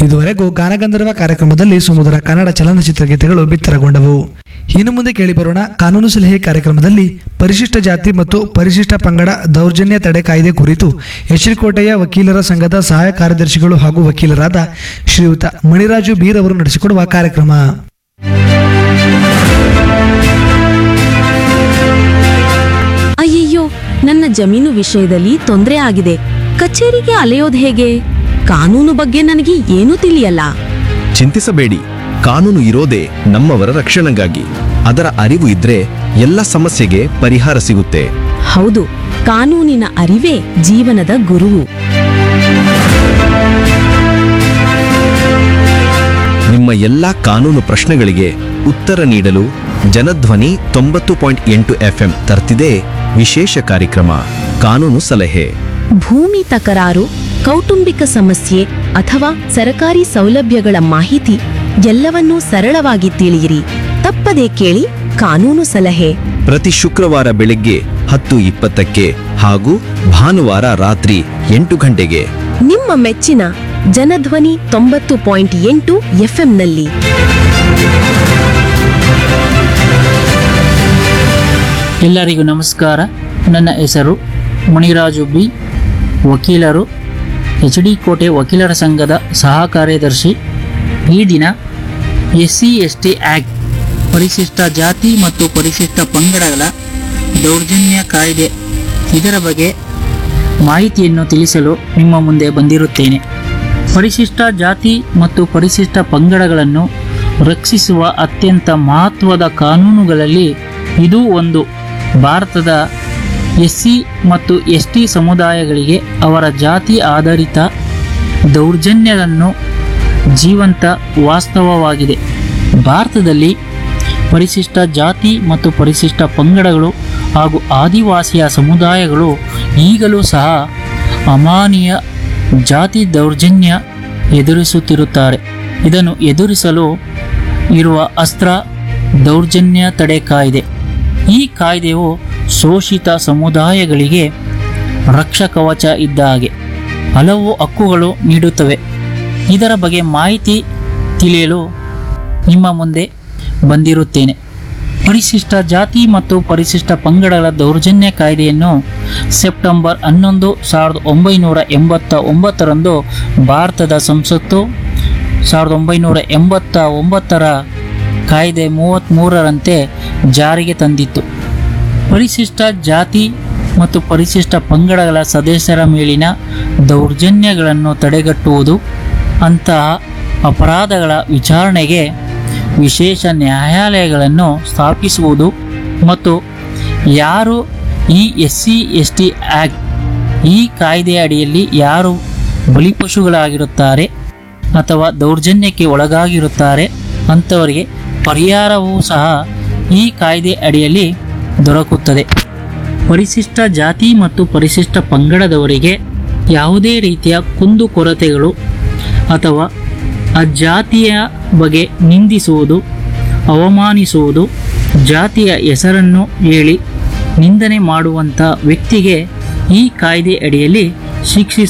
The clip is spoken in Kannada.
ಇದುವರೆಗೂ ಗಾನಗಂಧರ್ವ ಕಾರ್ಯಕ್ರಮದಲ್ಲಿ ಸುಮಧುರ ಕನ್ನಡ ಚಲನಚಿತ್ರ ಗೀತೆಗಳು ಬಿತ್ತರಗೊಂಡವು ಇನ್ನು ಮುಂದೆ ಕೇಳಿಬರೋಣ ಕಾನೂನು ಸಲಹೆ ಕಾರ್ಯಕ್ರಮದಲ್ಲಿ ಪರಿಶಿಷ್ಟ ಜಾತಿ ಮತ್ತು ಪರಿಶಿಷ್ಟ ಪಂಗಡ ದೌರ್ಜನ್ಯ ತಡೆ ಕಾಯ್ದೆ ಕುರಿತು ಎಚ್ಡಿಕೋಟೆಯ ವಕೀಲರ ಸಂಘದ ಸಹಾಯ ಕಾರ್ಯದರ್ಶಿಗಳು ಹಾಗೂ ವಕೀಲರಾದ ಶ್ರೀಯುತ ಮಣಿರಾಜು ಬೀರ್ ಅವರು ನಡೆಸಿಕೊಡುವ ಕಾರ್ಯಕ್ರಮ ಅಯ್ಯಯ್ಯೋ ನನ್ನ ಜಮೀನು ವಿಷಯದಲ್ಲಿ ತೊಂದರೆ ಆಗಿದೆ ಕಚೇರಿಗೆ ಅಲೆಯೋದು ಹೇಗೆ ಕಾನೂನು ಬಗ್ಗೆ ನನಗೆ ಏನೂ ತಿಳಿಯಲ್ಲ ಚಿಂತಿಸಬೇಡಿ ಕಾನೂನು ಇರೋದೇ ನಮ್ಮವರ ರಕ್ಷಣೆಗಾಗಿ ಅದರ ಅರಿವು ಇದ್ರೆ ಎಲ್ಲ ಸಮಸ್ಯೆಗೆ ಪರಿಹಾರ ಸಿಗುತ್ತೆ ಹೌದು ಕಾನೂನಿನ ಅರಿವೇ ಜೀವನದ ಗುರುವು ನಿಮ್ಮ ಎಲ್ಲಾ ಕಾನೂನು ಪ್ರಶ್ನೆಗಳಿಗೆ ಉತ್ತರ ನೀಡಲು ಜನಧ್ವನಿ ತೊಂಬತ್ತು ಪಾಯಿಂಟ್ ಎಂಟು ಎಫ್ಎಂ ತರ್ತಿದೆ ವಿಶೇಷ ಕಾರ್ಯಕ್ರಮ ಕಾನೂನು ಸಲಹೆ ಭೂಮಿ ತಕರಾರು ಕೌಟುಂಬಿಕ ಸಮಸ್ಯೆ ಅಥವಾ ಸರಕಾರಿ ಸೌಲಭ್ಯಗಳ ಮಾಹಿತಿ ಎಲ್ಲವನ್ನೂ ಸರಳವಾಗಿ ತಿಳಿಯಿರಿ ತಪ್ಪದೇ ಕೇಳಿ ಕಾನೂನು ಸಲಹೆ ಪ್ರತಿ ಶುಕ್ರವಾರ ಬೆಳಗ್ಗೆ ಹತ್ತು ಇಪ್ಪತ್ತಕ್ಕೆ ಹಾಗೂ ಭಾನುವಾರ ರಾತ್ರಿ ಎಂಟು ಗಂಟೆಗೆ ನಿಮ್ಮ ಮೆಚ್ಚಿನ ಜನಧ್ವನಿ ತೊಂಬತ್ತು ಪಾಯಿಂಟ್ ಎಂಟು ಎಫ್ಎಂನಲ್ಲಿ ಎಲ್ಲರಿಗೂ ನಮಸ್ಕಾರ ನನ್ನ ಹೆಸರು ಮುನಿರಾಜು ಬಿ ವಕೀಲರು ಎಚ್ ಡಿ ಕೋಟೆ ವಕೀಲರ ಸಂಘದ ಸಹ ಕಾರ್ಯದರ್ಶಿ ಈ ದಿನ S C S T act ಪರಿಶಿಷ್ಟ ಜಾತಿ ಮತ್ತು ಪರಿಶಿಷ್ಟ ಪಂಗಡಗಳ ದೌರ್ಜನ್ಯ ಕಾಯ್ದೆ ಇದರ ಬಗ್ಗೆ ಮಾಹಿತಿಯನ್ನು ತಿಳಿಸಲು ನಿಮ್ಮ ಮುಂದೆ ಬಂದಿರುತ್ತೇನೆ ಪರಿಶಿಷ್ಟ ಜಾತಿ ಮತ್ತು ಪರಿಶಿಷ್ಟ ಪಂಗಡಗಳನ್ನು ರಕ್ಷಿಸುವ ಅತ್ಯಂತ ಮಹತ್ವದ ಕಾನೂನುಗಳಲ್ಲಿ ಇದು ಒಂದು ಭಾರತದ ಎಸ್ ಸಿ ಮತ್ತು ಎಸ್ ಟಿ ಸಮುದಾಯಗಳಿಗೆ ಅವರ ಜಾತಿ ಆಧಾರಿತ ದೌರ್ಜನ್ಯವನ್ನು ಜೀವಂತ ವಾಸ್ತವವಾಗಿದೆ ಭಾರತದಲ್ಲಿ ಪರಿಶಿಷ್ಟ ಜಾತಿ ಮತ್ತು ಪರಿಶಿಷ್ಟ ಪಂಗಡಗಳು ಹಾಗೂ ಆದಿವಾಸಿಯ ಸಮುದಾಯಗಳು ಈಗಲೂ ಸಹ ಅಮಾನೀಯ ಜಾತಿ ದೌರ್ಜನ್ಯ ಎದುರಿಸುತ್ತಿರುತ್ತಾರೆ ಇದನ್ನು ಎದುರಿಸಲು ಇರುವ ಅಸ್ತ್ರ ದೌರ್ಜನ್ಯ ತಡೆ ಕಾಯ್ದೆ ಈ ಕಾಯ್ದೆಯು ಶೋಷಿತ ಸಮುದಾಯಗಳಿಗೆ ರಕ್ಷಕವಚ ಇದ್ದ ಹಾಗೆ ಹಲವು ಹಕ್ಕುಗಳು ನೀಡುತ್ತವೆ ಇದರ ಬಗ್ಗೆ ಮಾಹಿತಿ ತಿಳಿಯಲು ನಿಮ್ಮ ಮುಂದೆ ಬಂದಿರುತ್ತೇನೆ ಪರಿಶಿಷ್ಟ ಜಾತಿ ಮತ್ತು ಪರಿಶಿಷ್ಟ ಪಂಗಡಗಳ ದೌರ್ಜನ್ಯ ಕಾಯ್ದೆಯನ್ನು ಸೆಪ್ಟೆಂಬರ್ ಹನ್ನೊಂದು ಸಾವಿರದ ಒಂಬೈನೂರ ಎಂಬತ್ತ ಒಂಬತ್ತರಂದು ಭಾರತದ ಸಂಸತ್ತು ಸಾವಿರದ ಒಂಬೈನೂರ ಎಂಬತ್ತ ಒಂಬತ್ತರ ಕಾಯ್ದೆ ಮೂವತ್ತ್ಮೂರರಂತೆ ಜಾರಿಗೆ ತಂದಿತ್ತು ಪರಿಶಿಷ್ಟ ಜಾತಿ ಮತ್ತು ಪರಿಶಿಷ್ಟ ಪಂಗಡಗಳ ಸದಸ್ಯರ ಮೇಲಿನ ದೌರ್ಜನ್ಯಗಳನ್ನು ತಡೆಗಟ್ಟುವುದು ಅಂತಹ ಅಪರಾಧಗಳ ವಿಚಾರಣೆಗೆ ವಿಶೇಷ ನ್ಯಾಯಾಲಯಗಳನ್ನು ಸ್ಥಾಪಿಸುವುದು ಮತ್ತು ಯಾರು ಈ S C S T act ಈ ಕಾಯ್ದೆಯ ಅಡಿಯಲ್ಲಿ ಯಾರು ಬಲಿಪಶುಗಳಾಗಿರುತ್ತಾರೆ ಅಥವಾ ದೌರ್ಜನ್ಯಕ್ಕೆ ಒಳಗಾಗಿರುತ್ತಾರೆ ಅಂಥವರಿಗೆ ಪರಿಹಾರವೂ ಸಹ ಈ ಕಾಯ್ದೆ ಅಡಿಯಲ್ಲಿ ದೊರಕುತ್ತದೆ ಪರಿಶಿಷ್ಟ ಜಾತಿ ಮತ್ತು ಪರಿಶಿಷ್ಟ ಪಂಗಡದವರಿಗೆ ಯಾವುದೇ ರೀತಿಯ ಕುಂದುಕೊರತೆಗಳು ಅಥವಾ ಆ ಜಾತಿಯ ಬಗ್ಗೆ ನಿಂದಿಸುವುದು ಅವಮಾನಿಸುವುದು ಜಾತಿಯ ಹೆಸರನ್ನು ಹೇಳಿ ನಿಂದನೆ ಮಾಡುವಂಥ ವ್ಯಕ್ತಿಗೆ ಈ ಕಾಯ್ದೆ ಅಡಿಯಲ್ಲಿ ಶಿಕ್ಷಿಸ